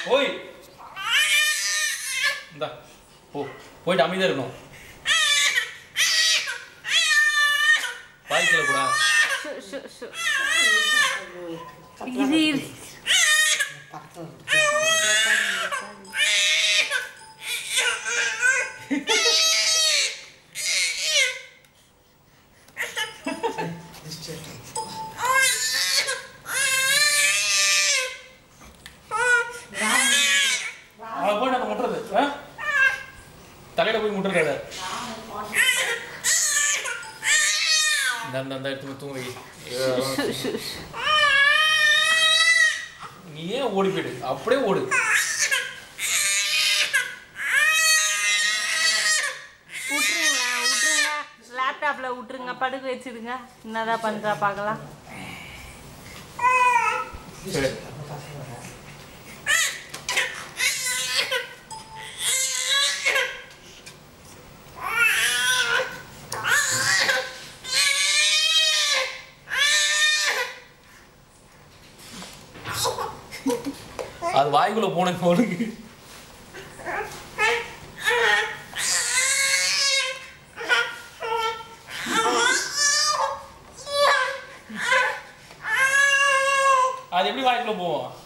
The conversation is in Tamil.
ஓய் இந்தா போ போயிட்டு அமைதியாக இருக்கணும் வாய்க்கல கூட ஷு, ஷு, ஷு. இது இரு. அவன் போய் நம்ம முட்டுறது ஆ தலையில போய் முட்டுறத இந்த இந்த இந்த எடுத்து போய் தூங்க வை ஷு, ஷு, ஷு. நீ ஏன் ஓடி போயிடு அப்படியே ஓடு விட்டுருங்களா விட்டுருங்க லேப்டாப்ல விட்டுருங்க படுக்க வச்சிடுங்க என்னதான் பண்றா பார்க்கலாம் சரி அது வாய்க்குள்ள போன போனுக்கு அது எப்படி வாய்க்குள்ள போவோம்